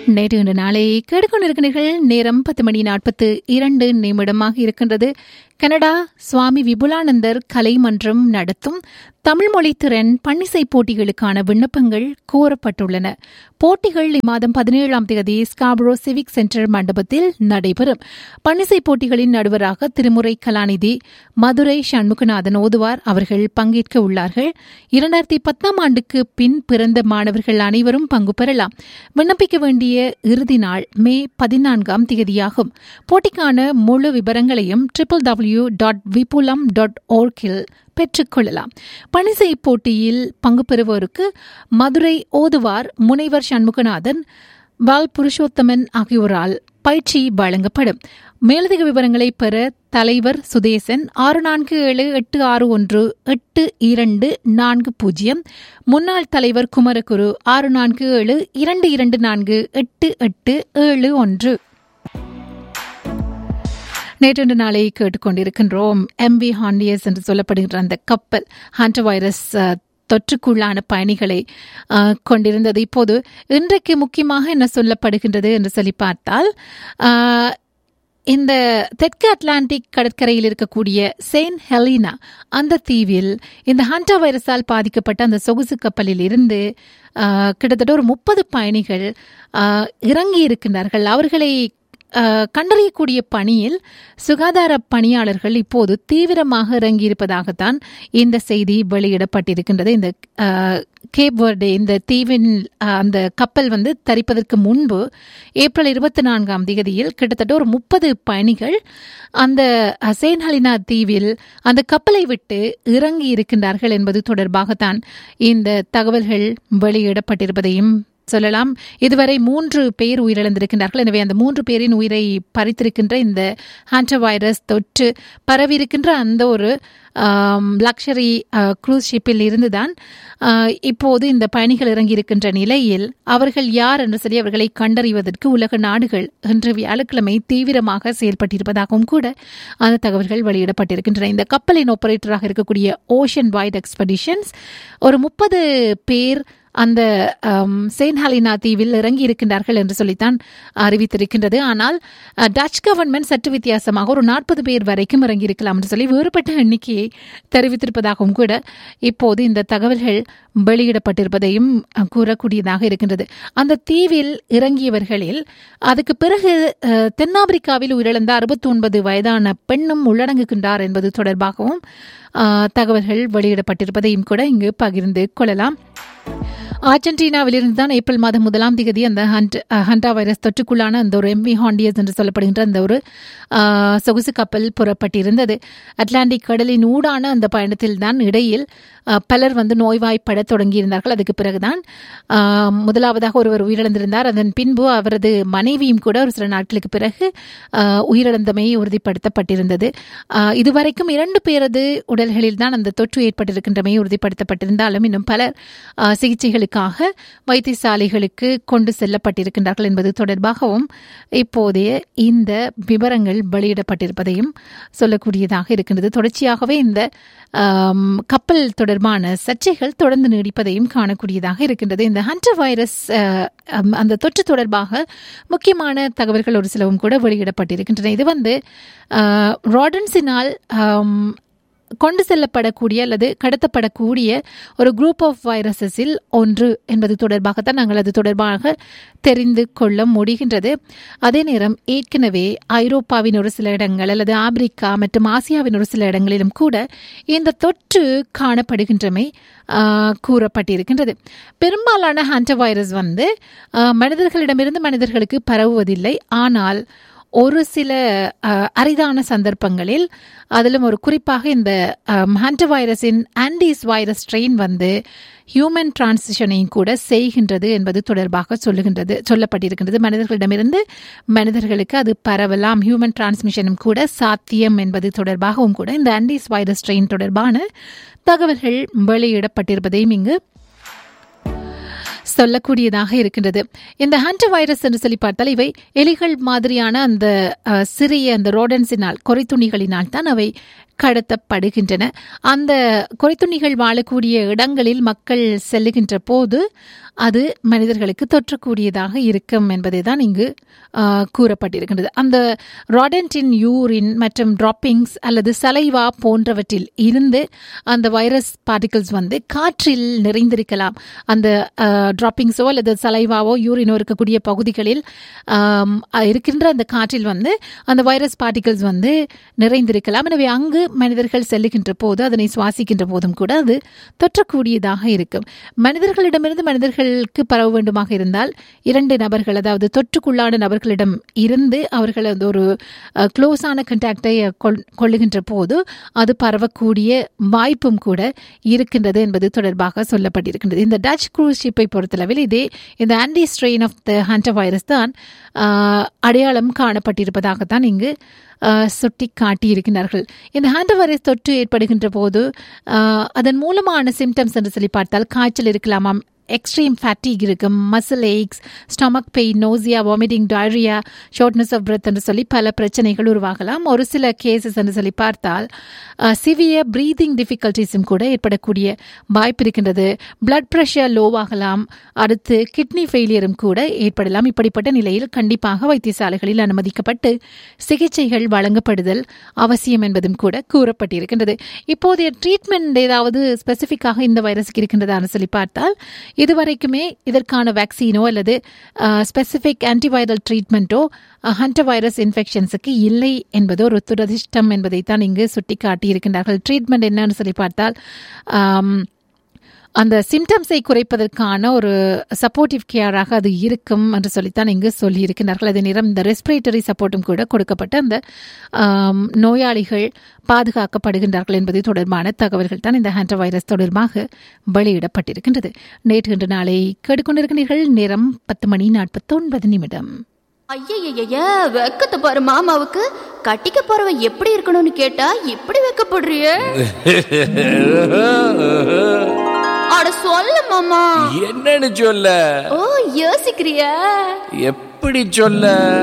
நேற்று இன்று நாளை கேட்டுக்கொண்டிருக்கிறீர்கள் நேரம் பத்து மணி நாற்பத்து இரண்டு நிமிடமாக இருக்கின்றது கனடா சுவாமி விபுலானந்தர் கலை மன்றம் நடத்தும் தமிழ் மொழி திறன் பன்னிசை போட்டிகளுக்கான விண்ணப்பங்கள் கோரப்பட்டுள்ளன போட்டிகள் இம்மாதம் பதினேழாம் தேதி ஸ்காப்ரோ சிவிக் சென்டர் மண்டபத்தில் நடைபெறும் பன்னிசை போட்டிகளின் நடுவராக திருமுறை கலாநிதி மதுரை சண்முகநாதன் ஓதுவார் அவர்கள் பங்கேற்க உள்ளார்கள் இரண்டாயிரத்தி பத்தாம் ஆண்டுக்கு பின் பிறந்த மாணவர்கள் அனைவரும் பங்கு பெறலாம் விண்ணப்பிக்க வேண்டிய இறுதி நாள் மே பதினான்காம் தேதியாகும் போட்டிக்கான முழு விவரங்களையும் triple W dot Vipulam dot ஓர்கில் பெற்றுக்கொள்ளலாம் பணிசை போட்டியில் பங்கு பெறுவோருக்கு மதுரை ஓதுவார் முனைவர் சண்முகநாதன் வால் புருஷோத்தமன் ஆகியோரால் பயிற்சி வழங்கப்படும் மேலதிக விவரங்களை பெற தலைவர் சுதேசன் ஆறு நான்கு ஏழு எட்டு ஆறு ஒன்று எட்டு இரண்டு நான்கு பூஜ்ஜியம் முன்னாள் தலைவர் குமரகுரு ஆறு நான்கு ஏழு இரண்டு இரண்டு நான்கு எட்டு எட்டு ஏழு ஒன்று நேற்று நாளை கேட்டுக்கொண்டிருக்கின்றோம் எம்பி ஹாண்டியஸ் என்று சொல்லப்படுகின்ற அந்த கப்பல் ஹான்டர் வைரஸ் தொற்றுக்குள்ளான பயணிகளை கொண்டிருந்தது இப்போது இன்றைக்கு முக்கியமாக என்ன சொல்லப்படுகின்றது என்று சொல்லி பார்த்தால் இந்த தெற்கு அட்லாண்டிக் கடற்கரையில் இருக்கக்கூடிய செயின்ட் ஹெலினா அந்த தீவில் இந்த ஹண்டா வைரஸால் பாதிக்கப்பட்ட அந்த சொகுசு கப்பலில் இருந்து கிட்டத்தட்ட ஒரு முப்பது பயணிகள் இறங்கி இருக்கின்றார்கள் அவர்களை கண்டறியக்கூடிய பணியில் சுகாதார பணியாளர்கள் இப்போது தீவிரமாக இறங்கியிருப்பதாகத்தான் இந்த செய்தி வெளியிடப்பட்டிருக்கின்றது இந்த கேப் வர்டே இந்த தீவின் அந்த கப்பல் வந்து தரிப்பதற்கு முன்பு ஏப்ரல் இருபத்தி நான்காம் தேதியில் கிட்டத்தட்ட ஒரு முப்பது பயணிகள் அந்த செயின்ட் ஹலினா தீவில் அந்த கப்பலை விட்டு இறங்கி இருக்கின்றார்கள் என்பது தொடர்பாகத்தான் இந்த தகவல்கள் வெளியிடப்பட்டிருப்பதையும் சொல்லலாம் இதுவரை மூன்று பேர் உயிரிழந்திருக்கின்றார்கள் எனவே அந்த மூன்று பேரின் உயிரை பறித்திருக்கின்ற இந்த ஹான்டர் வைரஸ் தொற்று பரவியிருக்கின்ற அந்த ஒரு லக்ஷரி குரூஸ் ஷிப்பில் இருந்துதான் இப்போது இந்த பயணிகள் இறங்கியிருக்கின்ற நிலையில் அவர்கள் யார் என்று சொல்லி அவர்களை கண்டறிவதற்கு உலக நாடுகள் இன்று வியாழக்கிழமை தீவிரமாக செயல்பட்டிருப்பதாகவும் கூட அந்த தகவல்கள் வெளியிடப்பட்டிருக்கின்றன இந்த கப்பலின் ஆபரேட்டராக இருக்கக்கூடிய ஓஷன் வைட் எக்ஸ்பெடிஷன்ஸ் ஒரு முப்பது பேர் அந்த செயின்ட் ஹலினா தீவில் இறங்கி இருக்கின்றார்கள் என்று சொல்லித்தான் அறிவித்திருக்கின்றது ஆனால் டச் கவர்மெண்ட் சற்று வித்தியாசமாக ஒரு நாற்பது பேர் வரைக்கும் இறங்கியிருக்கலாம் என்று சொல்லி வேறுபட்ட எண்ணிக்கையை தெரிவித்திருப்பதாகவும் கூட இப்போது இந்த தகவல்கள் வெளியிடப்பட்டிருப்பதையும் கூறக்கூடியதாக இருக்கின்றது அந்த தீவில் இறங்கியவர்களில் அதுக்கு பிறகு தென்னாப்பிரிக்காவில் உயிரிழந்த அறுபத்தி ஒன்பது வயதான பெண்ணும் உள்ளடங்குகின்றார் என்பது தொடர்பாகவும் தகவல்கள் வெளியிடப்பட்டிருப்பதையும் கூட இங்கு பகிர்ந்து கொள்ளலாம் அர்ஜென்டினாவிலிருந்து தான் ஏப்ரல் மாதம் முதலாம் தேதி அந்த ஹண்டா வைரஸ் தொற்றுக்குள்ளான அந்த ஒரு எம்பி ஹாண்டியஸ் என்று சொல்லப்படுகின்ற அந்த ஒரு சொகுசு கப்பல் புறப்பட்டிருந்தது அட்லாண்டிக் கடலின் ஊடான அந்த பயணத்தில் தான் இடையில் பலர் வந்து நோய்வாய்ப்பட தொடங்கியிருந்தார்கள் அதுக்கு பிறகுதான் முதலாவதாக ஒருவர் உயிரிழந்திருந்தார் அதன் பின்பு அவரது மனைவியும் கூட ஒரு சில நாட்களுக்கு பிறகு உயிரிழந்தமை உறுதிப்படுத்தப்பட்டிருந்தது இதுவரைக்கும் இரண்டு பேரது உடல்களில் தான் அந்த தொற்று ஏற்பட்டிருக்கின்றமை உறுதிப்படுத்தப்பட்டிருந்தாலும் இன்னும் பலர் சிகிச்சைகளுக்காக வைத்தியசாலைகளுக்கு கொண்டு செல்லப்பட்டிருக்கின்றார்கள் என்பது தொடர்பாகவும் இப்போதைய இந்த விவரங்கள் வெளியிடப்பட்டிருப்பதையும் சொல்லக்கூடியதாக இருக்கின்றது தொடர்ச்சியாகவே இந்த கப்பல் தொடர்பான சர்ச்சைகள் தொடர்ந்து நீடிப்பதையும் காணக்கூடியதாக இருக்கின்றது இந்த ஹண்டர் வைரஸ் அந்த தொற்று தொடர்பாக முக்கியமான தகவல்கள் ஒரு சிலவும் கூட வெளியிடப்பட்டிருக்கின்றன இது வந்து ராடன்ஸினால் கொண்டு செல்லப்படக்கூடிய அல்லது கடத்தப்படக்கூடிய ஒரு குரூப் ஆஃப் வைரஸஸில் ஒன்று என்பது தொடர்பாகத்தான் நாங்கள் அது தொடர்பாக தெரிந்து கொள்ள முடிகின்றது அதே நேரம் ஏற்கனவே ஐரோப்பாவின் ஒரு சில இடங்கள் அல்லது ஆப்பிரிக்கா மற்றும் ஆசியாவின் ஒரு சில இடங்களிலும் கூட இந்த தொற்று காணப்படுகின்றமை கூறப்பட்டிருக்கின்றது பெரும்பாலான ஹான்டர் வைரஸ் வந்து மனிதர்களிடமிருந்து மனிதர்களுக்கு பரவுவதில்லை ஆனால் ஒரு சில அரிதான சந்தர்ப்பங்களில் அதிலும் ஒரு குறிப்பாக இந்த ஹான்டர் வைரஸின் ஆன்டிஸ் வைரஸ் ஸ்ட்ரெயின் வந்து ஹியூமன் டிரான்சிஷனையும் கூட செய்கின்றது என்பது தொடர்பாக சொல்லுகின்றது சொல்லப்பட்டிருக்கின்றது மனிதர்களிடமிருந்து மனிதர்களுக்கு அது பரவலாம் ஹியூமன் டிரான்ஸ்மிஷனும் கூட சாத்தியம் என்பது தொடர்பாகவும் கூட இந்த ஆன்டிஸ் வைரஸ் ஸ்ட்ரெயின் தொடர்பான தகவல்கள் வெளியிடப்பட்டிருப்பதையும் இங்கு சொல்லக்கூடியதாக இருக்கின்றது இந்த ஹண்டர் வைரஸ் என்று சொல்லி பார்த்தால் இவை எலிகள் மாதிரியான அந்த சிறிய அந்த ரோடன்ஸினால் கொறைத்துணிகளினால் தான் அவை கடத்தப்படுகின்றன அந்த குறைத்துண்ணிகள் வாழக்கூடிய இடங்களில் மக்கள் செல்லுகின்ற போது அது மனிதர்களுக்கு தொற்றக்கூடியதாக இருக்கும் என்பதை தான் இங்கு ஆ, கூறப்பட்டிருக்கின்றது அந்த ராடன்டின் யூரின் மற்றும் டிராப்பிங்ஸ் அல்லது சலைவா போன்றவற்றில் இருந்து அந்த வைரஸ் பார்ட்டிகல்ஸ் வந்து காற்றில் நிறைந்திருக்கலாம் அந்த டிராப்பிங்ஸோ அல்லது சலைவாவோ யூரினோ இருக்கக்கூடிய பகுதிகளில் ஆம், இருக்கின்ற அந்த காற்றில் வந்து அந்த வைரஸ் பார்ட்டிகல்ஸ் வந்து நிறைந்திருக்கலாம் எனவே அங்கு மனிதர்கள் செல்லுகின்ற போது அதனை சுவாசிக்கின்ற போதும் கூட அது தொற்றக்கூடியதாக இருக்கும் மனிதர்களிடமிருந்து மனிதர்களுக்கு பரவ வேண்டுமாக இருந்தால் இரண்டு நபர்கள் அதாவது தொற்றுக்குள்ளான நபர்களிடம் இருந்து அவர்கள் அந்த ஒரு க்ளோஸான கண்டாக்டை கொள்ளுகின்ற போது அது பரவக்கூடிய வாய்ப்பும் கூட இருக்கின்றது என்பது தொடர்பாக சொல்லப்பட்டிருக்கின்றது இந்த டச் க்ரூஸ் ஷிப்பை பொறுத்தளவில் இதே இந்த Andes strain of the Hanta virus தான் ஆஹ், அடையாளம் காணப்பட்டிருப்பதாகத்தான் இங்கு ஆஹ், சுட்டி காட்டியிருக்கிறார்கள் இந்த ஹேண்ட் வைரஸ் தொற்று ஏற்படுகின்ற போது ஆஹ், அதன் மூலமான சிம்டம்ஸ் என்று சொல்லி பார்த்தால் காய்ச்சல் இருக்கலாமாம் எக்ஸ்ட்ரீம் ஃபேட்டிக் இருக்கும் muscle aches stomach pain nausea vomiting diarrhoea shortness of breath என்று சொல்லி பல பிரச்சனைகள் உருவாகலாம் ஒரு சில கேசஸ் என்று சொல்லி பார்த்தால் சிவியர் ப்ரீதிங் டிஃபிகல்டிஸும் கூட ஏற்படக்கூடிய வாய்ப்பு இருக்கின்றது பிளட் ப்ரெஷர் லோவாகலாம் அடுத்து கிட்னி ஃபெயிலியரும் கூட ஏற்படலாம் இப்படிப்பட்ட நிலையில் கண்டிப்பாக வைத்தியசாலைகளில் அனுமதிக்கப்பட்டு சிகிச்சைகள் வழங்கப்படுதல் அவசியம் என்பதும் கூட கூறப்பட்டிருக்கின்றது இப்போதைய ட்ரீட்மெண்ட் ஏதாவது ஸ்பெசிஃபிக்காக இந்த வைரஸுக்கு இருக்கின்றதான்னு சொல்லி பார்த்தால் இதுவரைக்குமே இதற்கான வேக்சினோ அல்லது ஸ்பெசிஃபிக் ஆன்டிவைரல் ட்ரீட்மெண்ட்டோ ஹண்ட வைரஸ் இன்ஃபெக்ஷன்ஸுக்கு இல்லை என்பது ஒரு துரதிர்ஷ்டம் என்பதை தான் இங்கு சுட்டிக்காட்டியிருக்கின்றார்கள் ட்ரீட்மெண்ட் என்னன்னு சொல்லி பார்த்தால் ஆம், அந்த சிம்டம்ஸை குறைப்பதற்கான ஒரு சப்போர்ட்டிவ் கேராக அது இருக்கும் என்று சொல்லித்தான் இங்கு சொல்லியிருக்கிறார்கள் அதே நேரம் இந்த ரெஸ்பிரேட்டரி சப்போர்ட்டும் கூட கொடுக்கப்பட்டு அந்த ஆம், நோயாளிகள் பாதுகாக்கப்படுகின்றார்கள் என்பது தொடர்பான தகவல்கள் தான் இந்த ஹேண்ட வைரஸ் தொடர்பாக வெளியிடப்பட்டிருக்கின்றது நேற்று இன்று நாளை கேட்டுக்கொண்டிருக்கிறீர்கள் நேரம் பத்து மணி நாற்பத்தொன்பது நிமிடம் ஐயய்யய்ய வெக்கத்தை பாரு மாமாவுக்கு கட்டிக்க போறவன் எப்படி இருக்கணும்னு கேட்டா இப்படி வெக்கப்படுறிய அட சொல்ல மாமா என்னன்னு சொல்ல ஓ யோசிக்கிறியா எப்படி சொல்ல